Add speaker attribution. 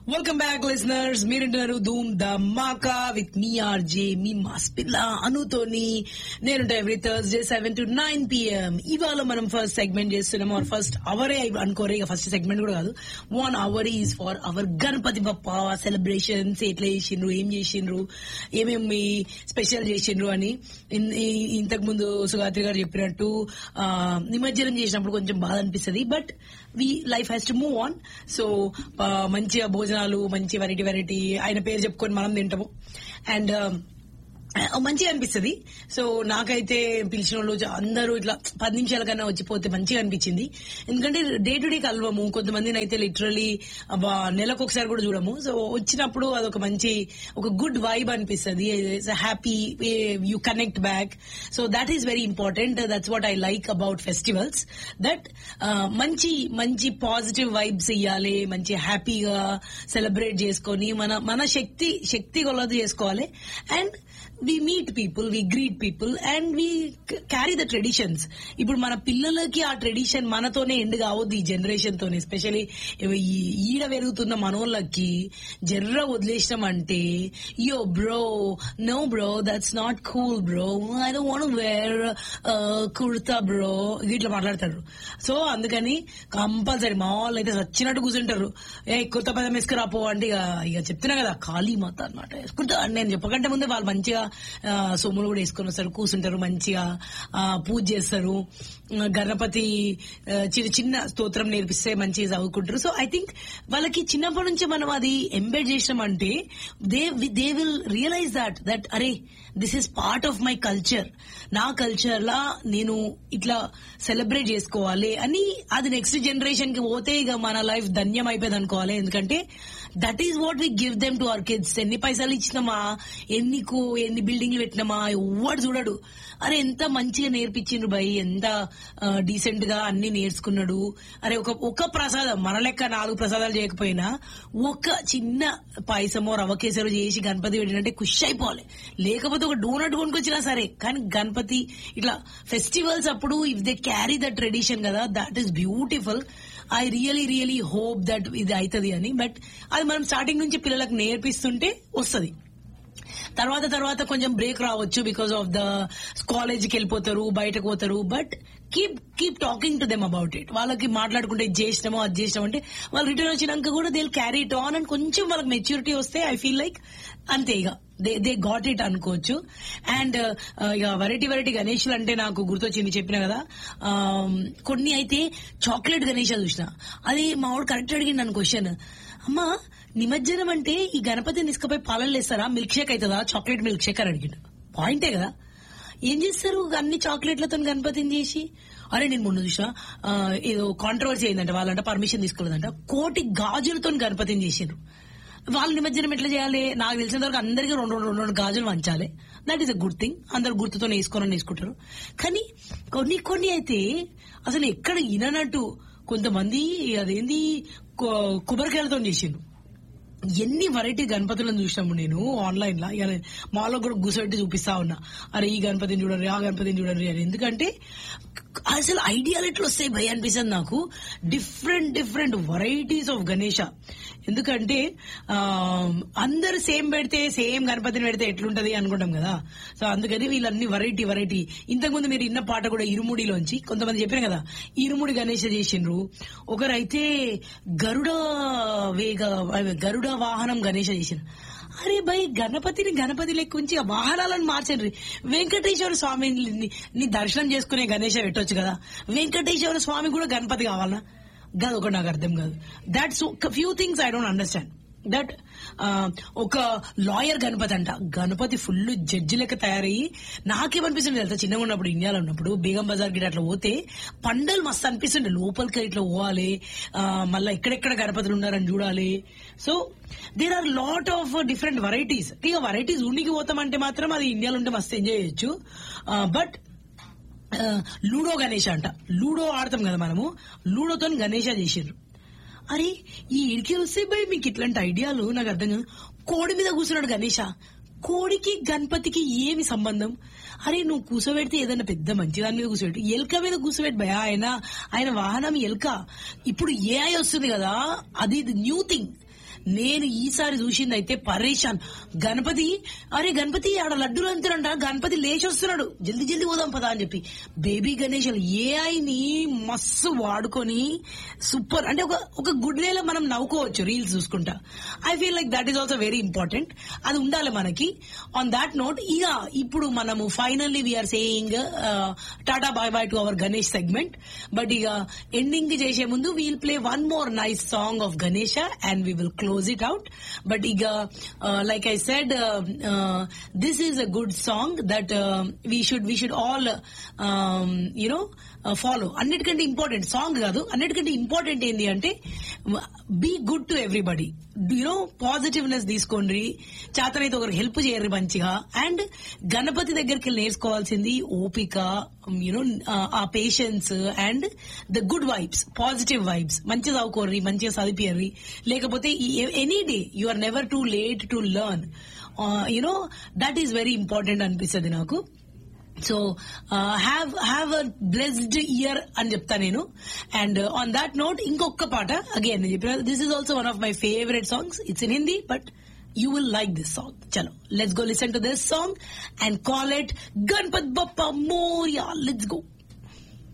Speaker 1: welcome back listeners మీరుంటున్నారు Dhoom Dhamaka with మీ RJ మీ మాస్ పిల్ల అనుతోని నేనుంటా every Thursday seven to nine PM ఇవాళ మనం ఫస్ట్ సెగ్మెంట్ చేస్తున్నాం ఆర్ ఫస్ట్ అవరే అనుకోరే ఇక ఫస్ట్ సెగ్మెంట్ కూడా కాదు one hour is for our Ganapati Bappa celebrations ఎట్లా చేసిండ్రు ఏం చేసిండ్రు ఏమేమి స్పెషల్ చేసిండ్రు అని ఇన్- ఈ- ఇంతకు ముందు సుగాత్రి గారు చెప్పినట్టు ఆ, నిమజ్జనం చేసినప్పుడు కొంచెం బాధ అనిపిస్తుంది but we life has to move on so మంచిగా భోజనాలు మంచి వెరైటీ వెరైటీ ఆయన పేరు చెప్పుకొని మనం తింటాము అండ్ మంచిగా అనిపిస్తుంది సో నాకైతే పిలిచిన వాళ్ళు చ- అందరూ ఇట్లా పది నిమిషాల కన్నా వచ్చిపోతే మంచిగా అనిపించింది ఎందుకంటే డే టు డే కలవము కొంతమందిని అయితే లిటరలీ నెలకు ఒకసారి కూడా చూడము సో వచ్చినప్పుడు అదొక మంచి ఒక గుడ్ వైబ్ అనిపిస్తుంది happy you connect back so that is very important that's what I like about festivals that మంచి మంచి పాజిటివ్ వైబ్స్ ఇవ్వాలి మంచి హ్యాపీగా సెలబ్రేట్ చేసుకొని మన మన శక్తి శక్తి కొలది చేసుకోవాలి and we meet people we greet people and we carry the traditions ఇప్పుడు మన పిల్లలకి ఆ ట్రెడిషన్ మనతోనే ఎండ్ కావద్దు ఈ జనరేషన్ తోనే ఎస్పెషలీ ఈడ పెరుగుతున్న మనోళ్ళకి జర్ర వదిలేసినాం అంటే yo bro no bro that's not cool bro I don't want wear kurta bro ఇట్లా మాట్లాడతారు సో అందుకని కంపల్సరీ మా వాళ్ళు అయితే చచ్చినట్టు కూర్చుంటారు ఏ కొత్త పదం వేసుకురాపో అంటే ఇక ఇక చెప్తున్నా కదా ఖాళీ మాత అనమాట వేసుకుంటా నేను చెప్పకంటే ముందే వాళ్ళు మంచిగా ఆ, సొమ్ములు కూడా వేసుకొని వస్తారు కూర్చుంటారు మంచిగా ఆ, పూజ చేస్తారు ఆ, గణపతి ఆ, చిన్న చిన్న స్తోత్రం నేర్పిస్తే మంచిగా చదువుకుంటారు సో ఐ థింక్ వాళ్ళకి చిన్నప్పటి నుంచి మనం అది ఎంబెడ్ చేసినామంటే they they will realize that that అరే this is part of my culture నా కల్చర్ లా నేను ఇట్లా సెలబ్రేట్ చేసుకోవాలి అని అది నెక్స్ట్ జనరేషన్ కి పోతే ఇక మన లైఫ్ ధన్యం అయిపోయింది అనుకోవాలి ఎందుకంటే that is what we give them to our kids ఎన్ని పైసలు ఇచ్చినామా ఎన్ని కో- ఎన్ని బిల్డింగ్లు పెట్టినామా ఎవ్వడు చూడడు అరే ఎంత మంచిగా నేర్పించిండ్రు భయ్ ఎంత డీసెంట్ గా అన్ని నేర్చుకున్నాడు అరే ఒక ఒక ప్రసాదం మన లెక్క నాలుగు ప్రసాదాలు చేయకపోయినా ఒక చిన్న పాయసమో రవ కేసరో చేసి గణపతి పెట్టినంటే ఖుషి అయిపోవాలి లేకపోతే ఒక డోనట్ కొనుకొచ్చినా సరే కానీ గణపతి ఇట్లా ఫెస్టివల్స్ అప్పుడు if they carry the tradition కదా that is beautiful I really really hope that ఇది అవుతుంది అని బట్ అది మనం స్టార్టింగ్ నుంచి పిల్లలకు నేర్పిస్తుంటే వస్తుంది తర్వాత తర్వాత కొంచెం బ్రేక్ రావచ్చు బికాస్ ఆఫ్ ద కాలేజ్కి వెళ్ళిపోతారు బయటకు పోతారు but keep keep talking to them about it వాళ్ళకి మాట్లాడుకుంటే ఇది చేసినామో అది చేసినామో అంటే వాళ్ళు రిటర్న్ వచ్చినాక కూడా they carry it on and కొంచెం వాళ్ళకి మెచ్యూరిటీ వస్తే ఐ ఫీల్ లైక్ అంతే ఇక దే దే గాట్ ఇట్ అనుకోవచ్చు అండ్ ఇక వెరైటీ వెరైటీ గణేషులు అంటే నాకు గుర్తొచ్చింది చెప్పిన కదా Um, కొన్ని అయితే చాక్లెట్ గణేష చూసిన అది మా వాడు కరెక్ట్ అడిగింది నన్ను క్వశ్చన్ అమ్మా నిమజ్జనం అంటే ఈ గణపతిని తీసుకుపోయి పాలలు వేస్తారా మిల్క్ షేక్ అవుతుందా చాక్లెట్ మిల్క్ షేక్ అని అడిగిండు పాయింటే కదా ఏం చేస్తారు అన్ని చాక్లెట్లతో గణపతిని చేసి అరే నేను మొన్న చూసా ఆ, ఏదో కాంట్రవర్సీ అయిందంట వాళ్ళంట పర్మిషన్ తీసుకోలేదంట కోటి గాజులతో గణపతిని చేసిండ్రు వాళ్ళ నిమజ్జనం ఎట్లా చేయాలి నాకు తెలిసినంత వరకు అందరికీ రెండు రెండు రెండు రెండు గాజులు వంచాలి that is a good thing అందరు గుర్తుతో వేసుకొని వేసుకుంటారు కానీ కొన్ని కొన్ని అయితే అసలు ఎక్కడ ఇననట్టు కొంతమంది అదేంది కొ- కొబ్బరికాయలతో చేసిండ్రు ఎన్ని వెరైటీ గణపతులను చూసినాము నేను ఆన్లైన్ లా ఇక మాలో కూడా గుసపెట్టి చూపిస్తా ఉన్నా అరే ఈ గణపతిని చూడండి ఆ గణపతిని చూడండి అని ఎందుకంటే అసలు ఐడియాలు ఎట్లా వస్తాయి భయ అనిపిస్తుంది నాకు different different varieties of Ganesha ఎందుకంటే ఆ, అందరు సేమ్ పెడితే సేమ్ గణపతిని పెడితే ఎట్లుంటది అనుకుంటాం కదా సో అందుకని వీళ్ళన్ని వెరైటీ వెరైటీ ఇంతకుముందు మీరు ఇన్న పాట కూడా ఇరుముడిలోంచి కొంతమంది చెప్పారు కదా ఇరుముడి గణేష చేసిండ్రు ఒకరైతే గరుడ వేగ గరుడ వాహనం గణేష చేసిండ్రు అరే భయ్ గణపతిని గణపతి లెక్క ఉంచి ఆ వాహనాలను మార్చండి వెంకటేశ్వర స్వామిని ని- ని దర్శనం చేసుకునే గణేష పెట్టొచ్చు కదా వెంకటేశ్వర స్వామి కూడా గణపతి కావాలనా కాదు ఒకటి నాకు అర్థం కాదు that's few things I don't understand that ఒక లాయర్ గణపతి అంట గణపతి ఫుల్ జడ్జి లెక్క తయారయ్యి నాకేమనిపిస్తుంది తెలుసా చిన్నగా ఉన్నప్పుడు ఇండియాలో ఉన్నప్పుడు బేగం బజార్ కి అట్లా పోతే పండలు మస్తు అనిపిస్తుండే లోపలికి ఇట్లా పోవాలి ఆ, మళ్ళా ఎక్కడెక్కడ గణపతులు ఉన్నారని చూడాలి so there are lot of different varieties ఇక వెరైటీస్ ఉనికి పోతామంటే మాత్రం అది ఇండియాలో ఉంటే మస్తు ఎంజాయ్ చేయొచ్చు బట్ లూడో గణేష అంట లూడో ఆడతాం కదా మనము లూడోతో గణేష చేసిర్రు అరే ఈ ఇడికి వస్తే భయ్ మీకు ఇట్లాంటి ఐడియాలు నాకు అర్థం కాదు కోడి మీద కూర్చున్నాడు గణేష కోడికి గణపతికి ఏమి సంబంధం అరే నువ్వు కూర్చోబెడితే ఏదైనా పెద్ద మంచి దాని మీద కూర్చోబెట్టి ఎలుక మీద కూర్చోబెట్టి భయ ఆయన ఆయన వాహనం ఎలుక ఇప్పుడు ఏఐ వస్తుంది కదా అది న్యూ థింగ్ నేను ఈసారి చూసింది అయితే పరేషాన్ గణపతి అరే గణపతి ఆడ లడ్డూలు అంటారంట గణపతి లేచి వస్తున్నాడు జల్దీ జల్దీ పోదాం పదా అని చెప్పి బేబీ గణేష్ ఏఐని మస్తు వాడుకొని సూపర్ అంటే ఒక ఒక గుడ్ వేలో మనం నవ్వుకోవచ్చు రీల్స్ చూసుకుంటా I feel like that is also very important అది ఉండాలి మనకి ఆన్ దాట్ నోట్ ఇక ఇప్పుడు మనము finally we're saying tata bye bye to our Ganesh segment but ఇక ఎండింగ్ కి చేసే ముందు we'll play one more nice song of Ganesha and we will close it out but ఇక like I said this is a good song that we should we should all you know follow అన్నిటికంటే important song కాదు అన్నిటికంటే important ఏంటి అంటే be good to everybody you know positiveness తీసుకోండి చేతనైతే ఒకరికి help చేయరు మంచిగా అండ్ గణపతి దగ్గరికి వెళ్ళి నేర్చుకోవాల్సింది ఓపిక you know uh patience and the good vibes positive vibes మంచిగా చదువుకోర్రి మంచిగా చదివిపోర్రి లేకపోతే any day you are never too late to learn you know that is very important అనిపిస్తుంది నాకు so have have a blessed year అని చెప్తా నేను అండ్ ఆన్ దాట్ నోట్ ఇంకొక పాట అగైన్ నేను చెప్పిన this is also one of my favourite songs it's in Hindi but you will like this song చలో let's go listen to this song and call it Ganpat Bappa Morya let's go